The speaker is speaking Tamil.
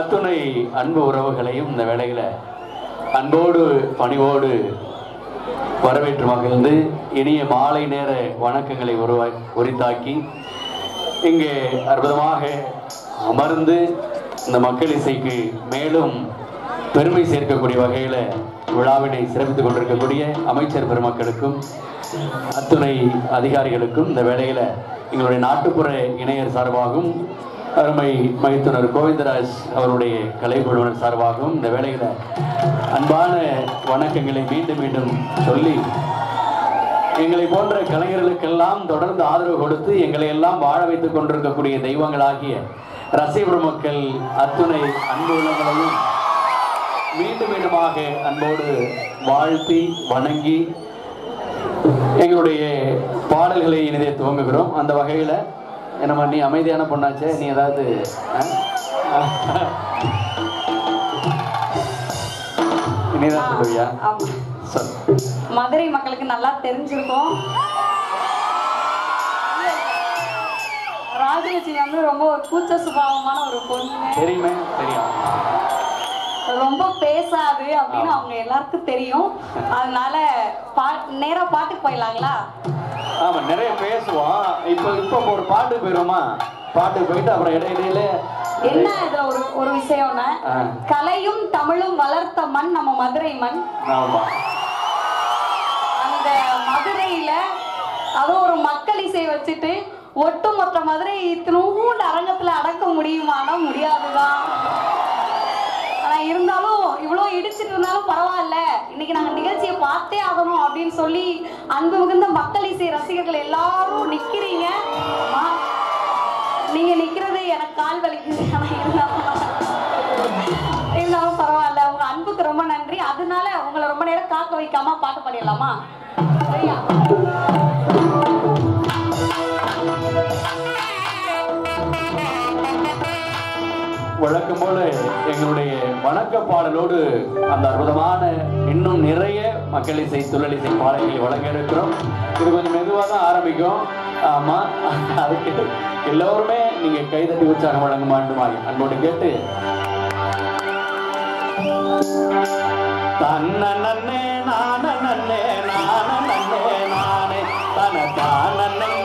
அத்துணை அன்பு உறவுகளையும் இந்த வேளையில அன்போடு பணிவோடு வரவேற்று மகிழ்ந்து இனிய மாலை நேர வணக்கங்களை உருவாய் உரித்தாக்கி இங்கே அற்புதமாக அமர்ந்து இந்த மக்கள் இசைக்கு மேலும் பெருமை சேர்க்கக்கூடிய வகையில விழாவினை சிறப்பித்துக் கொண்டிருக்கக்கூடிய அமைச்சர் பெருமக்களுக்கும் அத்துணை அதிகாரிகளுக்கும் இந்த வேளையில எங்களுடைய நாட்டுப்புற இணையர் சார்பாகவும் அருமை மைத்துனர் கோவிந்தராஜ் அவருடைய கலைக்குழுவினர் சார்பாகவும் இந்த வேளையில அன்பான வணக்கங்களை மீண்டும் மீண்டும் சொல்லி எங்களை போன்ற கலைஞர்களுக்கெல்லாம் தொடர்ந்து ஆதரவு கொடுத்து எங்களை எல்லாம் வாழ வைத்துக் கொண்டிருக்கக்கூடிய தெய்வங்களாகிய ரசிகர் மக்கள் அத்துணை அன்பு உள்ளங்களையும் மீண்டும் மீண்டுமாக அன்போடு வாழ்த்தி வணங்கி எங்களுடைய பாடல்களை இனிதே துவங்குகிறோம் அந்த வகையில என்னம்மா நீ அமைதியான பொண்ணாச்சே நீ ஏதாவது ஆ? இனிதான் சொல்லுவியா ஆமா. சொல் மதுரை மக்களுக்கு நல்லா தெரிஞ்சிருக்கும் ராஜலட்சுமி வந்து ரொம்ப ஒரு கூச்ச சுபாவமான ஒரு பொண்ணு தெரியுமே தெரியும் ரொம்ப பேசாது அப்படின்னு அவங்க எல்லாருக்கும் தெரியும் அதனால பா நேரா பாட்டுக்கு போயிடலாங்களா ஆமா நிறைய பேசுவோம் இப்போ இப்போ ஒரு பாட்டு போயிருமா பாட்டுக்கு போயிட்டு அப்புறம் இடையிடையில என்ன இதுல ஒரு ஒரு விஷயம்னா ஆ. கலையும் தமிழும் வளர்த்த மண் நம்ம மதுரை மண் ஆமா அந்த மதுரையில அதுவும் ஒரு மக்கள் இசை வச்சுட்டு ஒட்டுமொத்த மதுரை இத்தினூண்டு அரங்கத்துல அடக்க முடியுமானா முடியாதுதான் ஆனா இருந்தாலும் இவ்வளோ இடிச்சிட்டு இருந்தாலும் பரவாயில்ல இன்னைக்கு நாங்க நிகழ்ச்சியை பார்த்தே ஆகணும் அப்படின்னு சொல்லி அன்பு மிகுந்த மக்கள் இசை ரசிகர்கள் எல்லாரும் நிக்கிறீங்க ஆமா. நீங்க நிக்கிறது எனக்கு கால் வலிக்குது ஆனா இருந்தாலும் இருந்தாலும் பரவாயில்ல உங்க அன்புக்கு ரொம்ப நன்றி அதனால உங்களை ரொம்ப நேரம் காக்க வைக்காம பாட்டு பாடிடலாமா சரியா வழக்கம் போல எங்களுடைய வணக்க பாடலோடு அந்த அற்புதமான இன்னும் நிறைய மக்கள் இசை துள்ளலிசை பாடல்களை வழங்க இருக்கிறோம் இது கொஞ்சம் மெதுவாக தான் ஆரம்பிக்கும் ஆமா அதுக்கு எல்லோருமே நீங்க கைதட்டி உற்சாகம் வழங்க மாட்டுமாய் அன்போடு கேட்டு தன்ன நன்னே நான நன்னே நான நன்னே நானே தன தானே